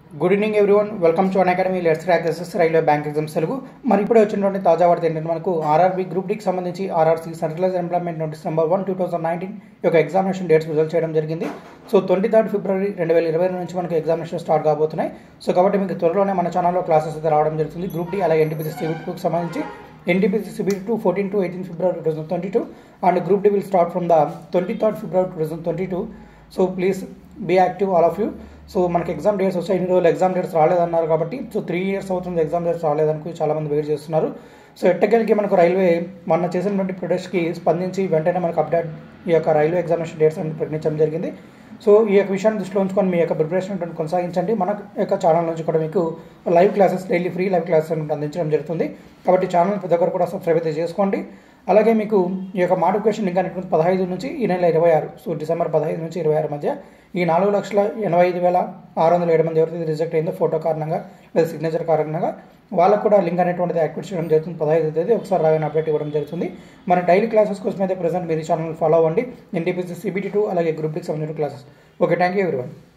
good evening everyone welcome to Unacademy let's crack SS railway bank exams Telugu మరి ఇప్పుడే వచ్చినటువంటి తాజా వార్త ఏంటంటే మనకు ఆర్ఆర్బీ గ్రూప్ డికి సంబంధించి RRC centralised employment notice number one two thousand nineteen యొక్క ఎగ్జామినేషన్ డేట్స్ రిజల్ట్ చేయడం జరిగింది సో ట్వంటీ థర్డ్ ఫిబ్రవరి రెండు వేల ఇరవై నుంచి మనకు ఎగ్జామినేషన్ స్టార్ట్ కాబోతున్నాయి సో కాబట్టి మీకు త్వరలోనే మన ఛానల్లో క్లాసెస్ అయితే రావడం జరుగుతుంది గ్రూప్ డి అలాగే ఎన్టీపీసీ సివిల్ టూకి సంబంధించి NTPC civil two fourteen to eighteen February two thousand twenty two and group D will start from the twenty third February two thousand twenty two so please be active all of you so మనకి exam dates వచ్చాయి ఇన్ని రోజులు exam dates రాలేదన్నారు కాబట్టి so three years అవుతుంది exam dates రాలేదనుకో చాలా మంది వెయిట్ చేస్తున్నారు సో ఎట్టకెళ్ళకి మనకు రైల్వే మొన్న చేసినటువంటి ప్రొడక్ట్స్కి స్పందించి వెంటనే మనకు అప్డేట్ ఈ యొక్క రైల్వే ఎగ్జామినేషన్ డేట్స్ అని ప్రకటించడం జరిగింది సో ఈ యొక్క విషయాన్ని దృష్టిలో ఉంచుకొని మీ యొక్క ప్రిపరేషన్ ఉంటుంది కొనసాగించండి మన యొక్క ఛానల్ నుంచి కూడా మీకు live classes daily free live classes అనేది అందించడం జరుగుతుంది కాబట్టి ఛానల్ ప్రతి ఒక్కరు కూడా సబ్స్క్రైబ్ అయితే చేసుకోండి అలాగే మీకు ఈ యొక్క మోటిఫికేషన్ లింక్ అనేటువంటి పదహైదు నుంచి ఈ నెల ఇరవై ఆరు సో డిసెంబర్ పదహైదు నుంచి ఇరవై ఆరు మధ్య ఈ నాలుగు లక్షల ఎనభై ఐదు వేల ఆరు వందల ఏడు మంది ఎవరైతే రిజెక్ట్ అయిందో ఫోటో కారణంగా లేదా సిగ్నేచర్ కారణంగా వాళ్ళకు కూడా లింక్ అనేటువంటిది యాక్టివేట్ చేయడం జరుగుతుంది పదహైదు తేదీ ఒకసారి రాగానే అప్డేట్ ఇవ్వడం జరుగుతుంది మన డైలీ క్లాసెస్ కోసం అయితే ప్రజెంట్ మీరు ఛానల్ ఫాలో అవ్వండి ఎన్టీపీసీ సిబిటీ టూ అలాగే గ్రూప్ డికి సంబంధించిన classes okay thank you everyone